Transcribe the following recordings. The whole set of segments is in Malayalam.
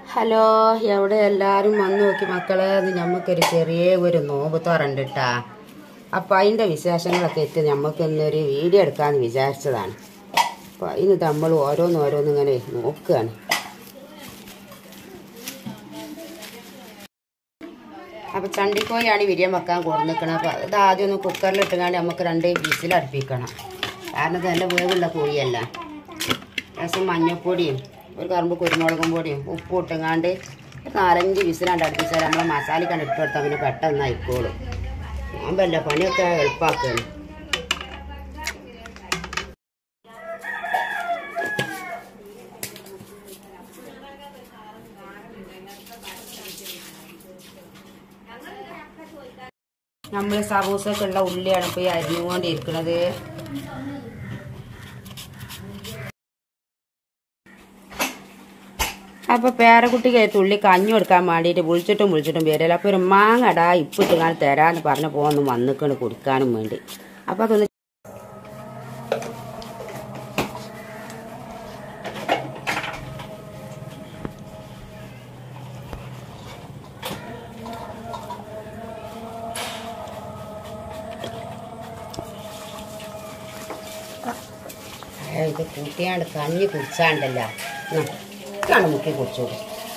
ഹലോ എവിടെ എല്ലാവരും വന്നു നോക്കി മക്കളെ ഇത് ഞമ്മക്കൊരു ചെറിയ ഒരു നോമ്പ് തുറണ്ടിട്ടാ അപ്പം അതിൻ്റെ വിശേഷങ്ങളൊക്കെ എത്തി നമുക്ക് ഇന്നൊരു വീഡിയോ എടുക്കാമെന്ന് വിചാരിച്ചതാണ് അപ്പം അതിന് നമ്മൾ ഓരോന്ന് ഓരോന്ന് ഇങ്ങനെ നോക്കുകയാണ് അപ്പം ചണ്ടിക്കോയാണ് വിരിയം വെക്കാൻ കൊടുന്നിക്കണം അപ്പം ഇത് ആദ്യം ഒന്ന് കുക്കറിൽ ഇട്ടുകൊണ്ട് നമുക്ക് രണ്ട് വിസിൽ അടുപ്പിക്കണം കാരണം ഇത് നല്ല വേവുള്ള കോഴിയല്ല ലേശം മഞ്ഞൾപ്പൊടിയും ഒരു കറുമ്പ് കുരുമുളകും പൊടിയും ഉപ്പും ഇട്ടുങ്ങാണ്ട് ഒരു നാലഞ്ച് വിസിലാണ്ട് അടുപ്പിച്ചാൽ നമ്മൾ മസാല കണ്ട് ഇട്ട് കൊടുത്താൽ പിന്നെ പെട്ടെന്ന് ആയിക്കോളും ഞാൻ വല്ല പണിയൊക്കെ എളുപ്പമാക്കുകയാണ് നമ്മൾ സമൂസക്കുള്ള ഉള്ളിയാണ് ഇപ്പോൾ ഈ അരിഞ്ഞുകൊണ്ടിരിക്കുന്നത് അപ്പോൾ പേരക്കുട്ടിക്ക് തുള്ളി കഞ്ഞി കൊടുക്കാൻ വേണ്ടിയിട്ട് വിളിച്ചിട്ടും വിളിച്ചിട്ടും വരില്ല അപ്പോൾ ഒരു മാങ്ങടാ ഇപ്പം ഇട്ടുകാൻ തരാമെന്ന് പറഞ്ഞ പോകുന്നു വന്നിക്കണ് കുടിക്കാനും വേണ്ടി അപ്പോൾ അതൊന്ന് ഏ, ഇത് കൂട്ടിയാണ്ട് കഞ്ഞി കുടിച്ചാണ്ടല്ല ഇതാണ് മുക്കി കുടിച്ചോളൂ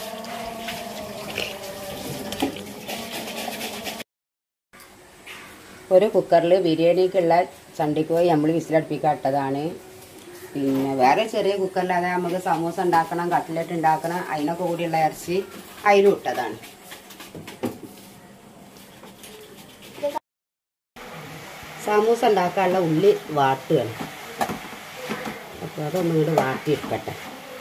ഒരു കുക്കറിൽ ബിരിയാണിക്കുള്ള ചണ്ടിക്കോയി നമ്മൾ വിസിലടുപ്പിക്കാട്ടതാണ് പിന്നെ വേറെ ചെറിയ കുക്കറിൽ നമുക്ക് സമൂസ ഉണ്ടാക്കണം കട്ട്ലറ്റ് ഉണ്ടാക്കണം അതിനൊക്കെ കൂടിയുള്ള ഇറച്ചി അതിലും ഇട്ടതാണ് സമൂസ ഉണ്ടാക്കാനുള്ള ഉള്ളി വാട്ടുകയാണ് അപ്പോൾ അതൊന്നും കൂടി വാട്ടിയെടുക്കട്ടെ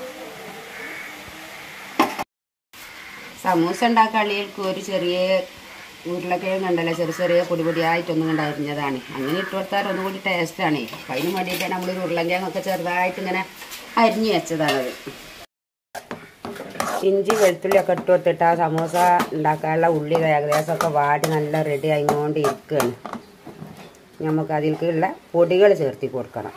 സമൂസ ഉണ്ടാക്കാളികൾക്ക് ഒരു ചെറിയ ഉരുളക്കിഴങ്ങ് ഉണ്ടല്ലോ ചെറിയ ചെറിയ പൊടി പൊടിയായിട്ടൊന്നും കൊണ്ട് അരിഞ്ഞതാണ് അങ്ങനെ ഇട്ട് കൊടുത്താൽ ഒന്നും കൂടി ടേസ്റ്റാണ് അപ്പം അതിന് വേണ്ടിയിട്ടാണ് നമ്മൾ ഉരുളക്കിഴങ്ങൊക്കെ ചെറുതായിട്ട് ഇങ്ങനെ അരിഞ്ഞ് വെച്ചതാണത് ഇഞ്ചി വെളുത്തുള്ളി ഒക്കെ ഇട്ട് കൊടുത്തിട്ട് ആ സമൂസ ഉണ്ടാക്കാനുള്ള ഉള്ളി ഏകദേശമൊക്കെ വാടി നല്ല റെഡി ആയിക്കൊണ്ട് ഇരിക്കുകയാണ് നമുക്ക് അതിലേക്കുള്ള പൊടികൾ ചേർത്തി കൊടുക്കണം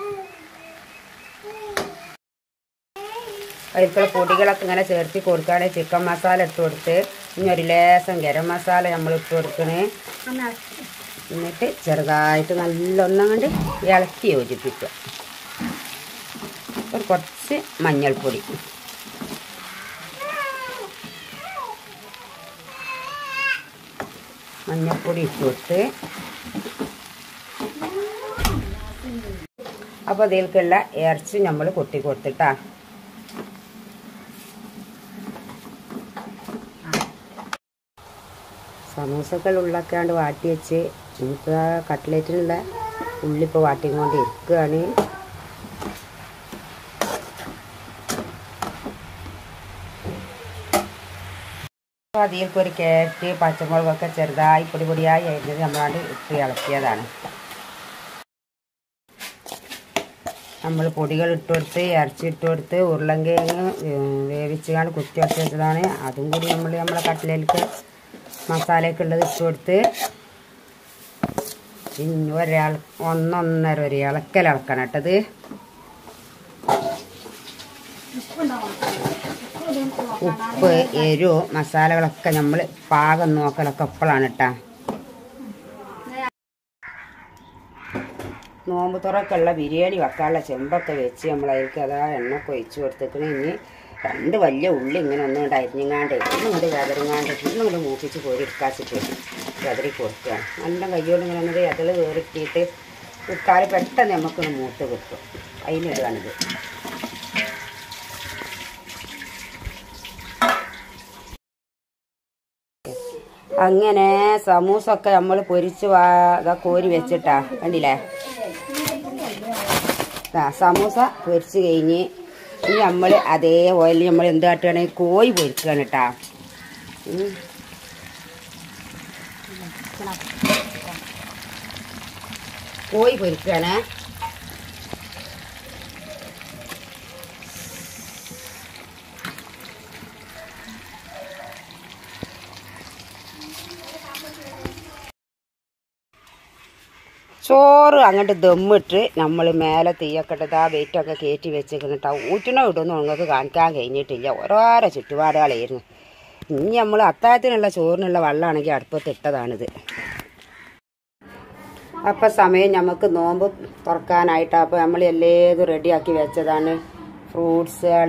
അതിലേക്കുള്ള പൊടികളൊക്കെ ഇങ്ങനെ ചേർത്തി കൊടുക്കുകയാണെങ്കിൽ ചിക്കൻ മസാല ഇട്ട് കൊടുത്ത് ഇനി ഒരു ലേശം ഗരം മസാല നമ്മൾ ഇട്ട് കൊടുക്കണേ എന്നിട്ട് ചെറുതായിട്ട് നല്ലൊന്നും കൊണ്ട് ഇളക്കി യോജിപ്പിക്കുക ഒരു കുറച്ച് മഞ്ഞൾപ്പൊടി മഞ്ഞൾപ്പൊടി ഇട്ട് കൊടുത്ത് അപ്പോൾ അതിലേക്കുള്ള ഇറച്ചി നമ്മൾ കൊട്ടി കൊടുത്തിട്ടാ സമൂസകൾ ഉള്ളൊക്കെയാണ്ട് വാട്ടി വെച്ച് നമുക്ക് ആ കട്ട്ലേറ്റിനുള്ള ഉള്ളിപ്പോൾ വാട്ടിക്കൊണ്ട് ഇരിക്കുകയാണ് അപ്പോൾ അതിലേക്ക് ഒരു ക്യാരറ്റ് പച്ചമുളകൊക്കെ ചെറുതായി പൊടി പൊടിയായി അരിഞ്ഞത് നമ്മളാണ്ട് ഇട്ട് ഇളക്കിയതാണ് നമ്മൾ പൊടികൾ ഇട്ട് കൊടുത്ത് ഇറച്ചി ഇട്ട് കൊടുത്ത് ഉരുളങ്കിഴങ്ങ് വേവിച്ചാണ് കുത്തി വച്ച് വെച്ചതാണ് അതും കൂടി നമ്മൾ നമ്മളെ കട്ടിലേക്ക് മസാലയൊക്കെ ഉള്ളത് ഇട്ട് കൊടുത്ത് പിന്നെ ഒരാൾ ഒന്നൊന്നര ഒരു ഇളക്കൽ ഇളക്കണം കേട്ടത് ഉപ്പ് എരു മസാലകളൊക്കെ നമ്മൾ പാകം നോക്കലൊക്കെ എപ്പോഴാണ് കേട്ടാ നോമ്പ് തുറക്കുള്ള ബിരിയാണി വെക്കാനുള്ള ചെമ്പൊക്കെ വെച്ച് നമ്മൾ അതിലേക്ക് അതാ എണ്ണ ഒഴിച്ച് കൊടുത്തേക്കണേ ഇനി രണ്ട് വലിയ ഉള്ളി ഇങ്ങനെ ഒന്നും കൊണ്ട് അരിഞ്ഞങ്ങാണ്ട് ഒന്നും കൊണ്ട് വെതറിങ്ങാണ്ട് ഒന്നും കൊണ്ട് മൂപ്പിച്ച് കോരി എടുക്കാച്ചിട്ട് വെതറി കൊടുക്കുക നല്ല കയ്യോണ്ട് ഇങ്ങനെ ഒന്നത് അതിൽ വേറിട്ടിട്ട് ഇട്ടാൽ പെട്ടെന്ന് നമുക്കൊന്ന് മൂത്ത് കിട്ടും അതിനിടുകയാണിത് അങ്ങനെ സമൂസൊക്കെ നമ്മൾ പൊരിച്ച് വാ ഇതാ കോരി വെച്ചിട്ടാ കണ്ടില്ലേ ദാ സമൂസ പൊരിച്ച് കഴിഞ്ഞ് ഇനി നമ്മൾ അതേ ഓയിലിൽ നമ്മൾ എന്ത് കാട്ടുകയാണെങ്കിൽ കോഴി പൊരിക്കുകയാണ് കേട്ടാ ഉം. കോഴി പൊരിക്കുകയാണ് ചോറ് അങ്ങോട്ട് ദമ്മിട്ട് നമ്മൾ മേലെ തീയൊക്കെ ഇട്ട് ആ വെയിറ്റൊക്കെ കയറ്റി വെച്ചിട്ട് ഊറ്റണ ഇടുന്നു നിങ്ങൾക്ക് കാണിക്കാൻ കഴിഞ്ഞിട്ടില്ല ഓരോരോ ചുറ്റുപാടുകളായിരുന്നു ഇനി നമ്മൾ അത്താഴത്തിനുള്ള ചോറിനുള്ള വെള്ളമാണെങ്കിൽ അടുപ്പത്ത് ഇട്ടതാണിത് അപ്പം സമയം നമുക്ക് നോമ്പ് തുറക്കാനായിട്ട് അപ്പോൾ നമ്മൾ എല്ലേതും റെഡിയാക്കി വെച്ചതാണ് ഫ്രൂട്ട്സുകൾ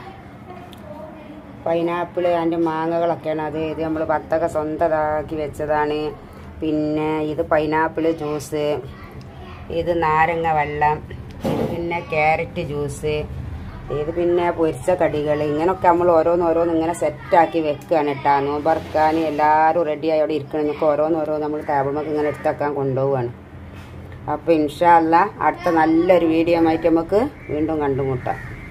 പൈനാപ്പിൾ അതിൻ്റെ മാങ്ങകളൊക്കെയാണ് അത് ഇത് നമ്മൾ വത്തക സ്വന്തമാക്കി വെച്ചതാണ് പിന്നെ ഇത് പൈനാപ്പിൾ ജ്യൂസ് ഇത് നാരങ്ങ വെള്ളം ഇത് പിന്നെ ക്യാരറ്റ് ജ്യൂസ് ഇത് പിന്നെ പൊരിച്ച കടികൾ ഇങ്ങനെയൊക്കെ നമ്മൾ ഓരോന്ന് ഓരോന്ന് ഇങ്ങനെ സെറ്റാക്കി വെക്കുകയാണ് കേട്ടോ നോമ്പറക്കാൻ എല്ലാവരും റെഡിയായി അവിടെ ഇരിക്കണമെന്നൊക്കെ ഓരോന്ന് ഓരോന്ന് നമ്മൾ ടേബിൾമൊക്കെ ഇങ്ങനെ എടുത്തേക്കാൻ കൊണ്ടുപോവാണ് അപ്പോൾ ഇൻഷാല്ല അടുത്ത നല്ലൊരു വീഡിയോ ആയിട്ട് നമുക്ക് വീണ്ടും കണ്ടുമുട്ടാം